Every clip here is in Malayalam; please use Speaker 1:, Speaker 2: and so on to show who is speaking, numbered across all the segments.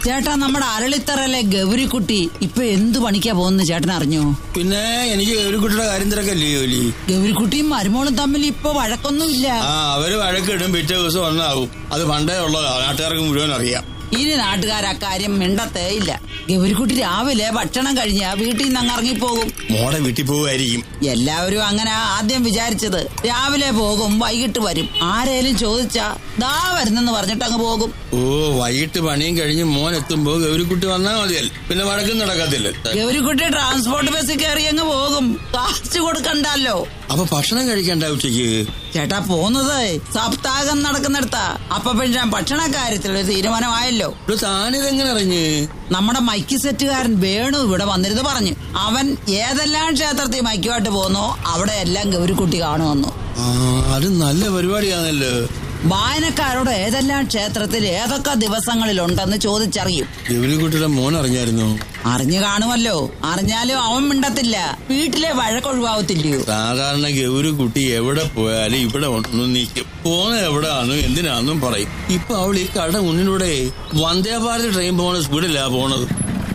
Speaker 1: ചേട്ടാ നമ്മുടെ അരളിത്തറയിലെ ഗൗരിക്കുട്ടി ഇപ്പൊ എന്തു പണിക്കാ പോകുന്നത് ചേട്ടൻ അറിഞ്ഞോ
Speaker 2: പിന്നെ എനിക്ക് ഒരു കുട്ടിയുടെ കാര്യം തിരക്കല്ലേ ജോലി
Speaker 1: ഗൗരിക്കുട്ടിയും മരുമോളും തമ്മിൽ ഇപ്പൊ വഴക്കൊന്നുമില്ല
Speaker 2: ആ അവര് വഴക്കിടും പിറ്റേ ദിവസം ഒന്നാവും അത് പണ്ടേ ഉള്ളതാ നാട്ടുകാർക്ക് മുഴുവൻ അറിയാം
Speaker 1: ഇനി നാട്ടുകാർ അക്കാര്യം മിണ്ടത്തേ ഇല്ല ഗൗരിക്കുട്ടി രാവിലെ ഭക്ഷണം കഴിഞ്ഞ വീട്ടിൽ നിന്ന് അങ്ങ് ഇറങ്ങിപ്പോകും
Speaker 2: മോടെ വീട്ടിൽ പോവുമായിരിക്കും
Speaker 1: എല്ലാവരും അങ്ങനെ ആദ്യം വിചാരിച്ചത് രാവിലെ പോകും വൈകിട്ട് വരും ആരേലും ചോദിച്ചാ ദാ വരുന്നെന്ന് പറഞ്ഞിട്ട് അങ്ങ് പോകും
Speaker 2: ഓ വൈകിട്ട് പണിയും കഴിഞ്ഞ് മോൻ എത്തുമ്പോ ഗൗരിക്കുട്ടി വന്നാൽ മതിയല്ലോ പിന്നെ വഴക്കും നടക്കത്തില്ല
Speaker 1: ഗൗരിക്കുട്ടി ട്രാൻസ്പോർട്ട് ബസ്സിൽ കയറി അങ്ങ് പോകും കാശ് കൊടുക്കണ്ടല്ലോ
Speaker 2: അപ്പൊ ഭക്ഷണം കഴിക്കണ്ട ഉച്ചയ്ക്ക്
Speaker 1: ചേട്ടാ പോകുന്നത് സപ്താഹം നടക്കുന്നിടത്താ അപ്പൊ പിന്നെ ഭക്ഷണ കാര്യത്തിൽ ഒരു തീരുമാനമായല്ലോ
Speaker 2: ഇവിടെ താനിതെങ്ങനെ അറിഞ്ഞ്
Speaker 1: നമ്മുടെ മൈക്ക് സെറ്റുകാരൻ വേണു ഇവിടെ വന്നിരുന്ന് പറഞ്ഞു അവൻ ഏതെല്ലാം ക്ഷേത്രത്തിൽ മൈക്കുമായിട്ട് പോന്നോ അവിടെ എല്ലാം ഗൗരിക്കുട്ടി കാണുമെന്നു
Speaker 2: ആ അത് നല്ല പരിപാടിയാണല്ലോ
Speaker 1: വായനക്കാരോട് ഏതെല്ലാം ക്ഷേത്രത്തിൽ ഏതൊക്കെ ദിവസങ്ങളിലുണ്ടെന്ന് ചോദിച്ചറിയും
Speaker 2: ഗൗരിക്കുട്ടിയുടെ മോൻ അറിഞ്ഞായിരുന്നു
Speaker 1: അറിഞ്ഞു കാണുമല്ലോ അറിഞ്ഞാലും അവൻ മിണ്ടത്തില്ല വീട്ടിലെ വഴക്കൊഴിവാവത്തില്ലയോ
Speaker 2: സാധാരണ ഗൗരിക്കുട്ടി എവിടെ പോയാലും ഇവിടെ ഒന്നും നിൽക്കും പോണ എവിടാന്നും എന്തിനാന്നും പറയും ഇപ്പൊ അവൾ ഈ കട മുന്നിലൂടെ വന്ദേ ഭാരത് ട്രെയിൻ പോണ സ്പീഡിലാ പോണത്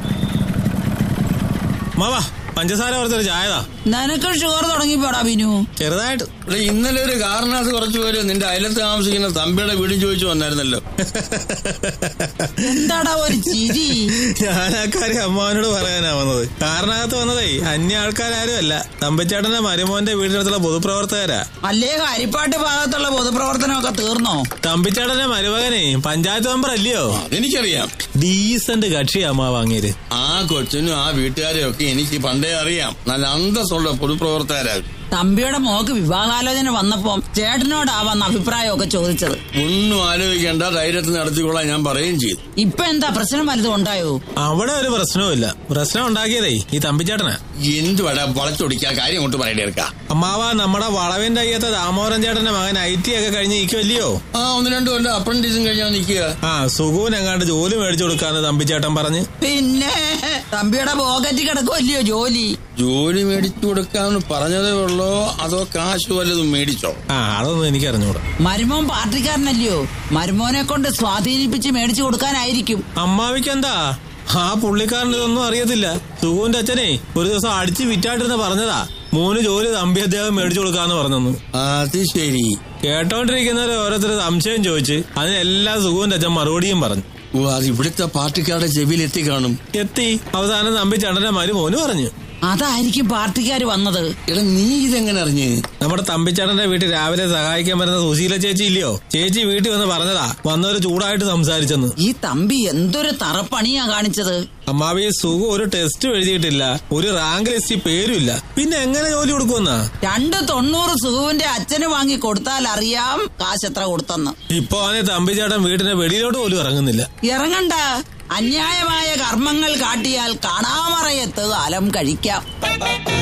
Speaker 3: മാവാ പഞ്ചസാര കുറച്ചൊരു ചായതാ
Speaker 1: നിനക്ക് ഷുഗർ തുടങ്ങിപ്പോടാ ബിനു
Speaker 3: ചെറുതായിട്ട്
Speaker 2: ഇവിടെ ഇന്നലെ ഒരു കാറിനകത്ത് കുറച്ച് പേര് നിന്റെ അയലത്ത് താമസിക്കുന്ന തമ്പിയുടെ വീടും ചോദിച്ചു വന്നായിരുന്നല്ലോ
Speaker 1: എന്താടാ ഒരു ചിരി
Speaker 3: ഞാൻ ആ കാര്യം അമ്മാവനോട് പറയാനാ വന്നത് കാറിനകത്ത് വന്നതേ അന്യ ആൾക്കാരും അല്ല തമ്പച്ചേട്ടന്റെ മരുമോന്റെ വീടിനടുത്തുള്ള പൊതുപ്രവർത്തകരാ
Speaker 1: അല്ലേ ഹരിപ്പാട്ട് ഭാഗത്തുള്ള പൊതുപ്രവർത്തനമൊക്കെ തീർന്നോ
Speaker 3: തമ്പിച്ചേട്ടന്റെ മരുമകനെ പഞ്ചായത്ത് മെമ്പർ അല്ലയോ
Speaker 2: അതെനിക്കറിയാം
Speaker 3: ഡീസന്റ് കക്ഷി അമ്മാവ് അങ്ങേര്
Speaker 2: ആ കൊച്ചിനും ആ വീട്ടുകാരെയും ഒക്കെ എനിക്ക് പണ്ടേ അറിയാം നല്ല അന്തസ്സുള്ള പൊതുപ്രവർത്തകരാണ്
Speaker 1: തമ്പിയുടെ മോക്ക് വിവാഹാലോചന വന്നപ്പോ ചേട്ടനോടാ വന്ന അഭിപ്രായമൊക്കെ ചോദിച്ചത്
Speaker 2: ഒന്നും ആലോചിക്കേണ്ട ധൈര്യത്തിൽ നടത്തിക്കൊള്ളാൻ ഞാൻ പറയുകയും ചെയ്തു
Speaker 1: ഇപ്പൊ എന്താ പ്രശ്നം വലുതും ഉണ്ടായോ
Speaker 3: അവിടെ ഒരു പ്രശ്നവുമില്ല പ്രശ്നം ഉണ്ടാക്കിയതേ ഈ തമ്പിച്ചേട്ടനാ
Speaker 2: എന്തുവാടാ വളച്ചൊടിക്കാൻ കാര്യം കൊണ്ട് പറയണേ എടുക്കാം
Speaker 3: അമ്മാവ നമ്മുടെ വളവിന്റെ അയ്യത്തെ ദാമോദരൻ ചേട്ടന്റെ മകൻ ഐ ടി ഒക്കെ കഴിഞ്ഞ് ഇരിക്കുമല്ലയോ
Speaker 2: ആ ഒന്ന് രണ്ടു കൊല്ലം അപ്രന്റീസും കഴിഞ്ഞാൽ നിൽക്കുക
Speaker 3: ആ സുഖൂൻ എങ്ങാണ്ട് ജോലി മേടിച്ചു കൊടുക്കാന്ന് തമ്പിച്ചേട്ടൻ പറഞ്ഞ്
Speaker 1: പിന്നെ തമ്പിയുടെ പോക്കറ്റ് കിടക്കുമല്ലയോ ജോലി
Speaker 2: ജോലി മേടിച്ചു കൊടുക്കാന്ന് പറഞ്ഞതേ ഉള്ളോ അതോ കാശ് വല്ലതും മേടിച്ചോ
Speaker 3: ആ അതൊന്നും എനിക്ക് അറിഞ്ഞൂടാ
Speaker 1: മരുമോൻ പാർട്ടിക്കാരനല്ലയോ മരുമോനെ കൊണ്ട് സ്വാധീനിപ്പിച്ച് മേടിച്ചു കൊടുക്കാനായിരിക്കും
Speaker 3: അമ്മാവിക്ക് എന്താ ആ പുള്ളിക്കാരൻ ഇതൊന്നും അറിയത്തില്ല സുഖുവിന്റെ അച്ഛനെ ഒരു ദിവസം അടിച്ച് വിറ്റാട്ടിരുന്ന് പറഞ്ഞതാ മൂന്ന് ജോലി തമ്പി അദ്ദേഹം മേടിച്ചു കൊടുക്കാന്ന് പറഞ്ഞു
Speaker 2: അത് ശരി
Speaker 3: കേട്ടോണ്ടിരിക്കുന്നവരെ ഓരോരുത്തർ സംശയം ചോദിച്ച് അതിനെല്ലാം സുഖുവിന്റെ അച്ഛൻ മറുപടിയും പറഞ്ഞു
Speaker 2: ഓ അത് ഇവിടുത്തെ പാർട്ടിക്കാരുടെ ചെവിയിൽ എത്തിക്കാണും
Speaker 3: എത്തി അവസാനം തമ്പി ചണ്ടന്റെ മരുമോന് പറഞ്ഞു
Speaker 1: അതായിരിക്കും പാർട്ടിക്കാർ വന്നത്
Speaker 2: എടാ നീ ഇതെങ്ങനെ അറിഞ്ഞ്
Speaker 3: നമ്മുടെ തമ്പിച്ചേട്ടന്റെ വീട്ടിൽ രാവിലെ സഹായിക്കാൻ വരുന്ന സുശീല ചേച്ചി ഇല്ലയോ ചേച്ചി വീട്ടിൽ വന്ന് പറഞ്ഞതാ വന്നവര് ചൂടായിട്ട് സംസാരിച്ചെന്ന്
Speaker 1: ഈ തമ്പി എന്തൊരു തറപ്പണിയാ കാണിച്ചത്
Speaker 3: അമ്മാവി സുഖം ഒരു ടെസ്റ്റ് എഴുതിയിട്ടില്ല ഒരു റാങ്ക് ലിസ്റ്റിൽ പേരുമില്ല പിന്നെ എങ്ങനെ ജോലി കൊടുക്കുമെന്നാ
Speaker 1: രണ്ട് തൊണ്ണൂറ് സുഖുവിന്റെ അച്ഛന് വാങ്ങി കൊടുത്താൽ അറിയാം കാശ് എത്ര കൊടുത്തെന്ന്
Speaker 3: ഇപ്പൊ അവനെ തമ്പിച്ചേട്ടൻ വീടിന്റെ വെളിയിലോട്ട് പോലും ഇറങ്ങുന്നില്ല
Speaker 1: ഇറങ്ങണ്ട അന്യായമായ കർമ്മങ്ങൾ കാട്ടിയാൽ കാണാമറയത്ത് കാലം കഴിക്കാം